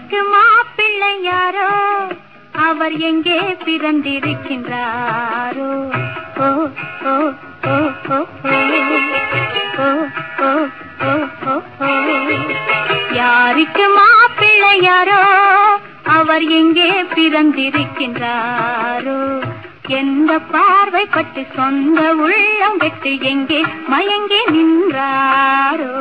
யாருக்கு மாப்பிள்ளை யாரோ அவர் எங்கே பிறந்திருக்கின்றாரோ ஓ ஓ ஓ ஓ ஓ ஓ ஓ ஓ ஓ ஓ யாருக்கு மாப்பிள்ளை யாரோ அவர் எங்கே பிறந்திருக்கின்றாரோ எந்த பார்வை பட்டு சொந்த உள்ளம் விட்டு எங்கே மயங்கி நின்றாரோ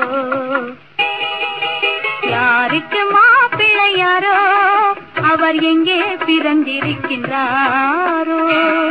யாருக்கு மாப்பிள்ளை யாரோ அவர் எங்கே பிறந்திருக்கின்றாரோ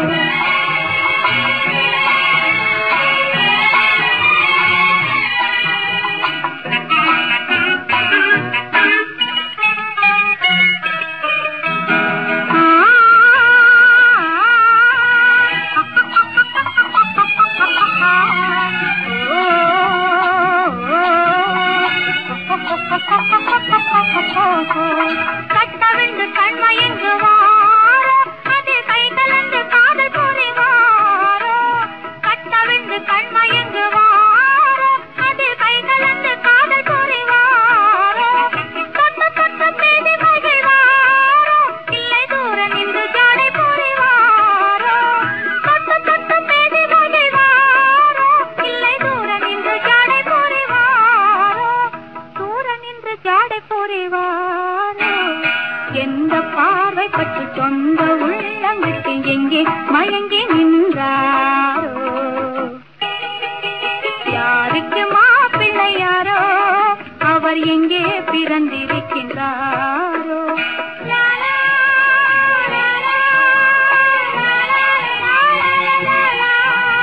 கட்டவிழ்ந்து கண்மயங்குவாரோ அது கை கலந்து காதல் புரிவாரோ கட்டவிழ்ந்து கண்மயங்குவாரோ அது கை கலந்து காதல் புரிவாரோ தொட்டு தொட்டு பேசி மகிழ்வாரோ இல்லை தூர நின்று ஜாடை புரிவாரோ தொட்டு தொட்டு பேசி மகிழ்வாரோ இல்லை தூர நின்று ஜாடை புரிவாரோ தூர நின்று ஜாடை புரிவாரோ எந்த பார்வை பட்டு சொந்த உள்ளம் விட்டு எங்கே மயங்கி நின்றாரோ யாருக்கு மாப்பிள்ளை யாரோ அவர் எங்கே பிறந்திருக்கின்றாரோ லா, லா, லா, லா, லா, லா, லா, லா,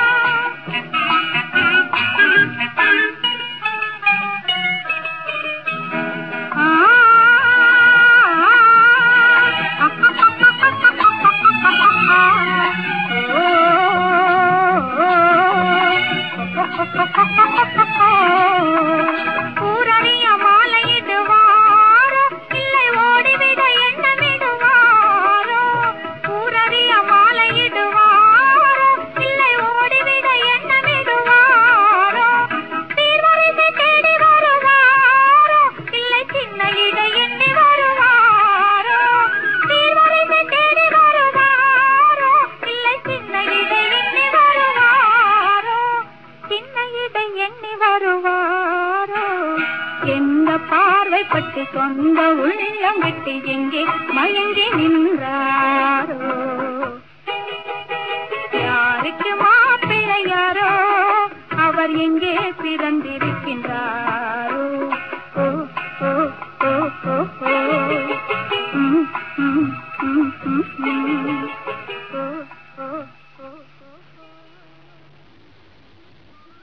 லா. ஊரறிய மாலையிடுவாரோ இல்லை ஓடிவிட எண்ணமிடுவாரோ ஊரறிய மாலையிடுவாரோ இல்லை ஓடிவிட எண்ணமிடுவாரோ தீர்வரிசை தேடி வருவாரோ இல்லை சின்ன இடை எண்ணி வருவாரோ தீர்வரிசை தேடி வருவாரோ இல்லை சின்ன இடை எண்ணி வருவாரோ சின்ன இடை எண்ணி வருவாரோ எந்த பார்வை பட்டு சொந்த உள்ளம் விட்டு எங்கே மயங்கி நின்றாரோ யாருக்கு மாப்பிள்ளை யாரோ அவர் எங்கே பிறந்திருக்கின்றாரோ ஓ ஓ ஓ ஓ ஓ ம், ம், ம், ம், ம்.